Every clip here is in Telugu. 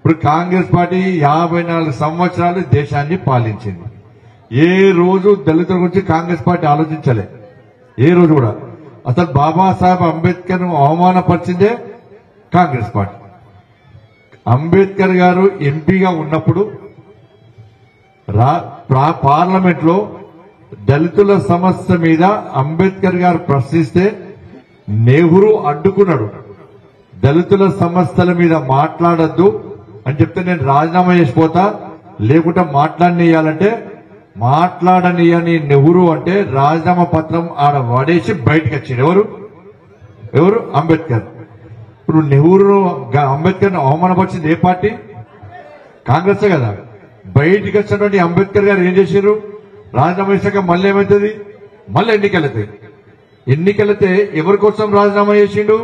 ఇప్పుడు కాంగ్రెస్ పార్టీ యాభై నాలుగు సంవత్సరాలు దేశాన్ని పాలించింది ఏ రోజు దళితుల గురించి కాంగ్రెస్ పార్టీ ఆలోచించలే ఏ రోజు కూడా అసలు బాబాసాహెబ్ అంబేద్కర్ ను అవమానపరిచిందే కాంగ్రెస్ పార్టీ అంబేద్కర్ గారు ఎంపీగా ఉన్నప్పుడు రా- ప్రా- పార్లమెంట్ లో దళితుల సమస్య మీద అంబేద్కర్ గారు ప్రశ్నిస్తే నెహ్రూ అడ్డుకున్నాడు దళితుల సమస్యల మీద మాట్లాడద్దు అని చెప్తే నేను రాజీనామా చేసిపోతా లేకుంటే మాట్లాడనీయాలంటే మాట్లాడనీయని నెహ్రూ అంటే రాజీనామా పత్రం ఆడ పడేసి బయటకు వచ్చాడు ఎవరు ఎవరు అంబేద్కర్ ఇప్పుడు నెహ్రూ గ- అంబేద్కర్ అవమానపరిచింది ఏ పార్టీ కాంగ్రెస్ కదా బయటికి వచ్చినటువంటి అంబేద్కర్ గారు ఏం చేశారు రాజీనామా చేశాక మళ్ళీ ఏమవుతుంది మళ్ళీ ఎన్నికలవుతాయి ఎన్నికలైతే ఎవరి కోసం రాజీనామా చేసిండు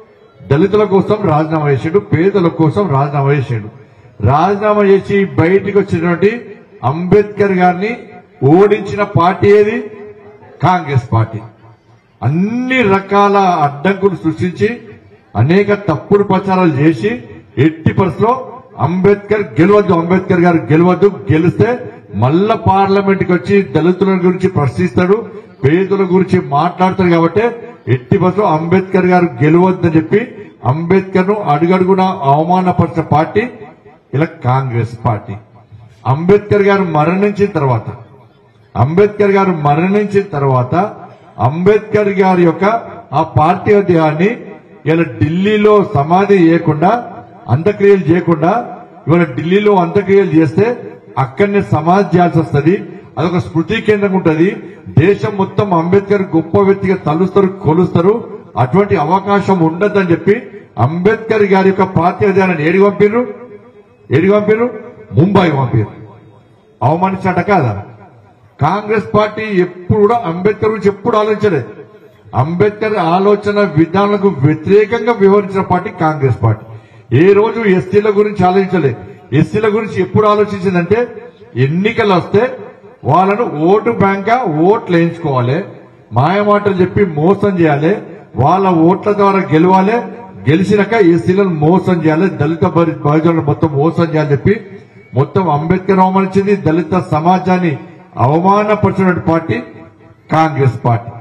దళితుల కోసం రాజీనామా చేసిండు పేదల కోసం రాజీనామా చేసిండు రాజీనామా చేసి బయటికి వచ్చినటువంటి అంబేద్కర్ గారిని ఓడించిన పార్టీ ఏది కాంగ్రెస్ పార్టీ అన్ని రకాల అడ్డంకులు సృష్టించి అనేక తప్పుడు ప్రచారాలు చేసి ఎట్టి పరిస్థితిలో అంబేద్కర్ గెలవద్దు అంబేద్కర్ గారు గెలవద్దు గెలిస్తే మళ్ళా పార్లమెంట్ కి వచ్చి దళితుల గురించి ప్రశ్నిస్తాడు పేదల గురించి మాట్లాడతాడు కాబట్టి ఎట్టి పరిస్థితిలో అంబేద్కర్ గారు గెలవద్దని చెప్పి అంబేద్కర్ ను అడుగడుగున అవమానపరిచిన పార్టీ ఇలా కాంగ్రెస్ పార్టీ అంబేద్కర్ గారు మరణించిన తర్వాత అంబేద్కర్ గారు మరణించిన తర్వాత అంబేద్కర్ గారి యొక్క ఆ పార్టీ దేహాన్ని ఇలా ఢిల్లీలో సమాధి చేయకుండా అంత్యక్రియలు చేయకుండా ఇవాళ ఢిల్లీలో అంత్యక్రియలు చేస్తే అక్కడనే సమాధి చేయాల్సి వస్తుంది అదొక స్మృతి కేంద్రం ఉంటది దేశం మొత్తం అంబేద్కర్ గొప్ప వ్యక్తిగా తలుస్తారు కొలుస్తారు అటువంటి అవకాశం ఉండదని చెప్పి అంబేద్కర్ గారి యొక్క పార్టీ అధ్యయనాన్ని ఏడికి పంపిర్రు ఏడికి పంపిర్రు ముంబై పంపిర్రు అవమానించట కాదా కాంగ్రెస్ పార్టీ ఎప్పుడు కూడా అంబేద్కర్ గురించి ఎప్పుడు ఆలోచించలేదు అంబేద్కర్ ఆలోచన విధానాలకు వ్యతిరేకంగా వివరించిన పార్టీ కాంగ్రెస్ పార్టీ ఏ రోజు ఎస్టీల గురించి ఆలోచించలేదు ఎస్సీల గురించి ఎప్పుడు ఆలోచించిందంటే ఎన్నికలు వస్తే వాళ్ళను ఓటు బ్యాంక్ ఓట్లు వేయించుకోవాలి మాయమాటలు చెప్పి మోసం చేయాలి వాళ్ళ ఓట్ల ద్వారా గెలవాలి గెలిచినాక ఎస్సీలను మోసం చేయాలి దళిత బరి- బహుజనులను మొత్తం మోసం చేయాలని చెప్పి మొత్తం అంబేద్కర్ అవమానించింది దళిత సమాజాన్ని అవమానపరిచిన పార్టీ కాంగ్రెస్ పార్టీ